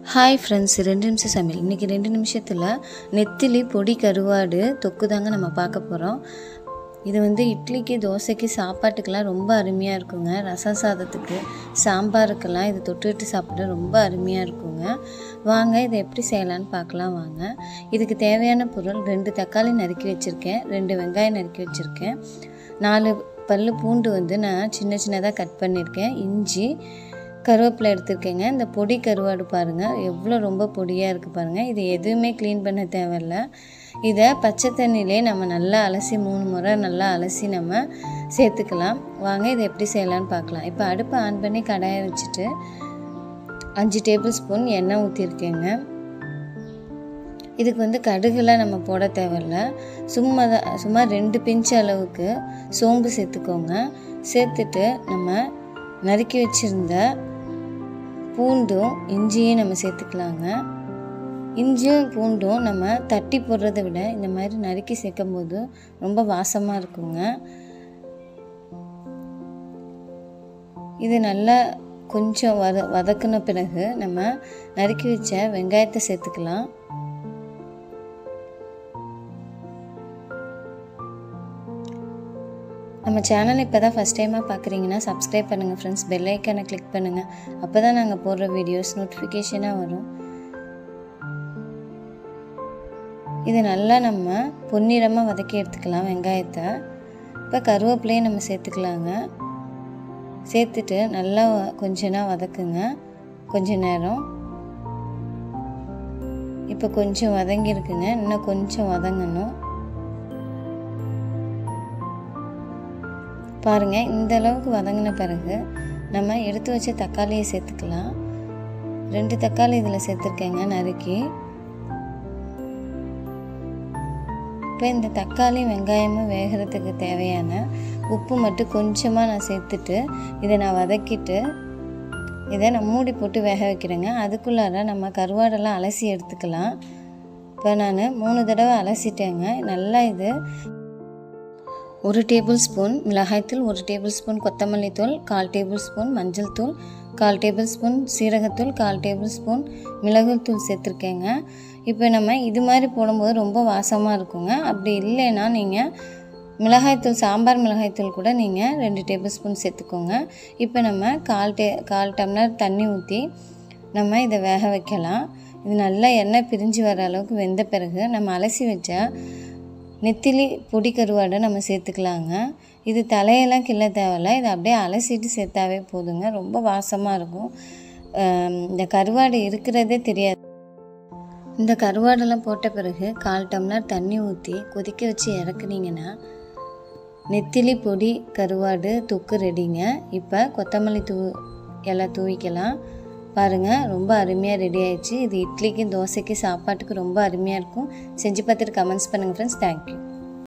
hi friends ரெண்டு நிமிஷம் சமையல் இன்றைக்கி ரெண்டு நிமிஷத்தில் நெத்திலி பொடி கருவாடு தொக்கு தாங்க நம்ம பார்க்க போகிறோம் இது வந்து இட்லிக்கு தோசைக்கு சாப்பாட்டுக்கெல்லாம் ரொம்ப அருமையாக இருக்குங்க ரசம் சாதத்துக்கு சாம்பாருக்கெல்லாம் இது தொட்டுக்கிட்டு சாப்பிட ரொம்ப அருமையாக இருக்குங்க வாங்க இதை எப்படி செய்யலான்னு பார்க்கலாம் வாங்க இதுக்கு தேவையான பொருள் ரெண்டு தக்காளி நறுக்கி வச்சுருக்கேன் ரெண்டு வெங்காயம் நறுக்கி வச்சுருக்கேன் நாலு பல்லு பூண்டு வந்து நான் சின்ன சின்னதாக கட் பண்ணியிருக்கேன் இஞ்சி கருவேப்பிலை எடுத்திருக்கேங்க இந்த பொடி கருவாடு பாருங்கள் எவ்வளோ ரொம்ப பொடியாக இருக்குது பாருங்கள் இது எதுவுமே க்ளீன் பண்ண தேவையில்ல இதை பச்சை தண்ணியிலே நம்ம நல்லா அலசி மூணு முறை நல்லா அலசி நம்ம சேர்த்துக்கலாம் வாங்க இதை எப்படி செய்யலான்னு பார்க்கலாம் இப்போ அடுப்பை ஆன் பண்ணி கடாயை வச்சுட்டு அஞ்சு டேபிள் ஸ்பூன் எண்ணெய் ஊற்றிருக்கேங்க இதுக்கு வந்து கடுகுலாம் நம்ம போட தேவையில்ல சும்மா தான் சும்மா ரெண்டு பிஞ்சு அளவுக்கு சோம்பு சேர்த்துக்கோங்க சேர்த்துட்டு நம்ம நறுக்கி வச்சுருந்த பூண்டும் இஞ்சியும் நம்ம சேர்த்துக்கலாங்க இஞ்சியும் பூண்டும் நம்ம தட்டி போடுறத விட இந்த மாதிரி நறுக்கி சேர்க்கும் போது ரொம்ப வாசமாக இருக்குங்க இது நல்லா கொஞ்சம் வத வதக்கின பிறகு நம்ம நறுக்கி வச்ச வெங்காயத்தை சேர்த்துக்கலாம் நம்ம சேனல் இப்போ தான் ஃபஸ்ட் டைமாக பார்க்குறீங்கன்னா சப்ஸ்கிரைப் பண்ணுங்கள் ஃப்ரெண்ட்ஸ் பெல் ஐக்கனை கிளிக் பண்ணுங்கள் அப்போ தான் நாங்கள் போடுற வீடியோஸ் நோட்டிஃபிகேஷனாக வரும் இது நல்லா நம்ம பொன்னிறமாக வதக்கி எடுத்துக்கலாம் வெங்காயத்தை இப்போ கருவேப்பிலையும் நம்ம சேர்த்துக்கலாங்க சேர்த்துட்டு நல்லா கொஞ்ச நேரம் வதக்குங்க கொஞ்ச நேரம் இப்போ கொஞ்சம் வதங்கியிருக்குங்க இன்னும் கொஞ்சம் வதங்கணும் பாருங்கள் இந்த அளவுக்கு வதங்கின பிறகு நம்ம எடுத்து வச்ச தக்காளியை சேர்த்துக்கலாம் ரெண்டு தக்காளி இதில் சேர்த்துருக்கேங்க நறுக்கி இப்போ இந்த தக்காளி வெங்காயமும் வேகிறதுக்கு தேவையான உப்பு மட்டும் கொஞ்சமாக நான் சேர்த்துட்டு இதை நான் வதக்கிட்டு இதை நான் மூடி போட்டு வேக வைக்கிறேங்க அதுக்குள்ளார நம்ம கருவாடெல்லாம் அலசி எடுத்துக்கலாம் இப்போ நான் மூணு தடவை அலசிட்டேங்க நல்லா இது ஒரு டேபிள் ஸ்பூன் மிளகாய்த்தூள் ஒரு டேபிள் ஸ்பூன் கொத்தமல்லி தூள் கால் டேபிள் ஸ்பூன் மஞ்சள் தூள் கால் டேபிள் ஸ்பூன் சீரகத்தூள் கால் டேபிள் ஸ்பூன் மிளகுத்தூள் சேர்த்துருக்கேங்க இப்போ நம்ம இது மாதிரி போடும்போது ரொம்ப வாசமாக இருக்குங்க அப்படி இல்லைன்னா நீங்கள் மிளகாய்த்தூள் சாம்பார் மிளகாய்த்தூள் கூட நீங்கள் ரெண்டு டேபிள் ஸ்பூன் சேர்த்துக்கோங்க இப்போ நம்ம கால் டே கால் டம்ளர் தண்ணி ஊற்றி நம்ம இதை வேக வைக்கலாம் இது நல்லா எண்ணெய் பிரிஞ்சு வர அளவுக்கு வெந்த பிறகு நம்ம அலசி வச்சா நெத்திலி பொடி கருவாடை நம்ம சேர்த்துக்கலாங்க இது தலையெல்லாம் கிள்ள தேவையில்ல இதை அப்படியே அலசிட்டு சேர்த்தாவே போதுங்க ரொம்ப வாசமாக இருக்கும் இந்த கருவாடு இருக்கிறதே தெரியாது இந்த கருவாடெல்லாம் போட்ட பிறகு கால் டம்ளர் தண்ணி ஊற்றி கொதிக்க வச்சு இறக்குனீங்கன்னா நெத்திலி பொடி கருவாடு தொக்கு ரெடிங்க இப்போ கொத்தமல்லி தூ எல்லாம் தூவிக்கலாம் பாருங்கள் ரொம்ப அருமையாக ரெடி ஆயிடுச்சு இது இட்லிக்கு தோசைக்கு சாப்பாட்டுக்கு ரொம்ப அருமையாக இருக்கும் செஞ்சு பார்த்துட்டு கமெண்ட்ஸ் பண்ணுங்கள் ஃப்ரெண்ட்ஸ் தேங்க்யூ